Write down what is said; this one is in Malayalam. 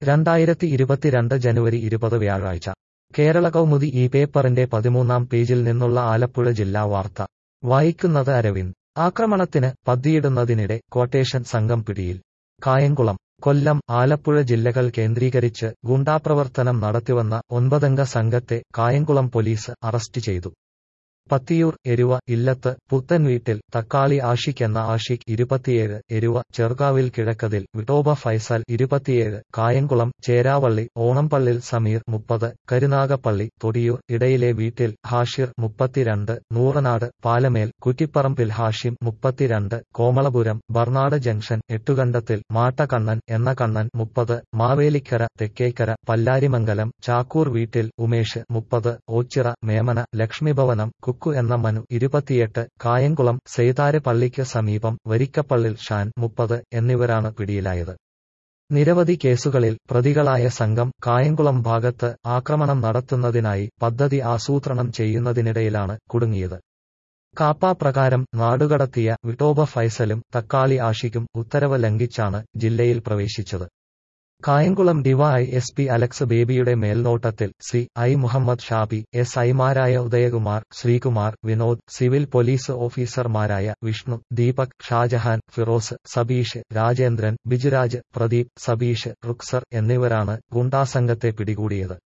രണ്ടായിരത്തി ഇരുപത്തിരണ്ട് ജനുവരി ഇരുപത് വ്യാഴാഴ്ച കേരള കൗമുദി ഈ പേപ്പറിന്റെ പതിമൂന്നാം പേജിൽ നിന്നുള്ള ആലപ്പുഴ ജില്ലാ വാർത്ത വായിക്കുന്നത് അരവിന്ദ് ആക്രമണത്തിന് പദ്യയിടുന്നതിനിടെ ക്വട്ടേഷൻ സംഘം പിടിയിൽ കായംകുളം കൊല്ലം ആലപ്പുഴ ജില്ലകൾ കേന്ദ്രീകരിച്ച് ഗുണ്ടാപ്രവർത്തനം നടത്തിവന്ന ഒൻപതംഗ സംഘത്തെ കായംകുളം പോലീസ് അറസ്റ്റ് ചെയ്തു പത്തിയൂർ എരുവ ഇല്ലത്ത് പുത്തൻ വീട്ടിൽ തക്കാളി ആഷിഖ് എന്ന ആഷിഖ് ഇരുപത്തിയേഴ് എരുവ ചെറുകാവിൽ കിഴക്കതിൽ വിട്ടോബ ഫൈസൽ ഇരുപത്തിയേഴ് കായംകുളം ചേരാവള്ളി ഓണംപള്ളിൽ സമീർ മുപ്പത് കരുനാഗപ്പള്ളി തൊടിയൂർ ഇടയിലെ വീട്ടിൽ ഹാഷിർ മുപ്പത്തിരണ്ട് നൂറനാട് പാലമേൽ കുറ്റിപ്പറമ്പിൽ ഹാഷിം മുപ്പത്തിരണ്ട് കോമളപുരം ബർണാട് ജംഗ്ഷൻ എട്ടുകണ്ടത്തിൽ മാട്ടക്കണ്ണൻ എന്ന കണ്ണൻ മുപ്പത് മാവേലിക്കര തെക്കേക്കര പല്ലാരിമംഗലം ചാക്കൂർ വീട്ടിൽ ഉമേഷ് മുപ്പത് ഓച്ചിറ മേമന ലക്ഷ്മിഭവനം കുക്കു എന്ന മനു ഇരുപത്തിയെട്ട് കായംകുളം സെയ്താര് പള്ളിക്ക് സമീപം വരിക്കപ്പള്ളിൽ ഷാൻ മുപ്പത് എന്നിവരാണ് പിടിയിലായത് നിരവധി കേസുകളിൽ പ്രതികളായ സംഘം കായംകുളം ഭാഗത്ത് ആക്രമണം നടത്തുന്നതിനായി പദ്ധതി ആസൂത്രണം ചെയ്യുന്നതിനിടയിലാണ് കുടുങ്ങിയത് കാപ്പ പ്രകാരം നാടുകടത്തിയ വിട്ടോബ ഫൈസലും തക്കാളി ആഷിക്കും ഉത്തരവ് ലംഘിച്ചാണ് ജില്ലയിൽ പ്രവേശിച്ചത് Kayamkulam DY S P Alex ബേബിയുടെ മേൽനോട്ടത്തിൽ C I Muhammad Shabi S ഐമാരായ ഉദയകുമാർ ശ്രീകുമാർ വിനോദ് സിവിൽ പോലീസ് ഓഫീസർമാരായ വിഷ്ണു ദീപക് ഷാജഹാൻ ഫിറോസ് സബീഷ് രാജേന്ദ്രൻ ബിജുരാജ് പ്രദീപ് സബീഷ് റുക്സർ എന്നിവരാണ് ഗുണ്ടാസംഘത്തെ പിടികൂടിയത്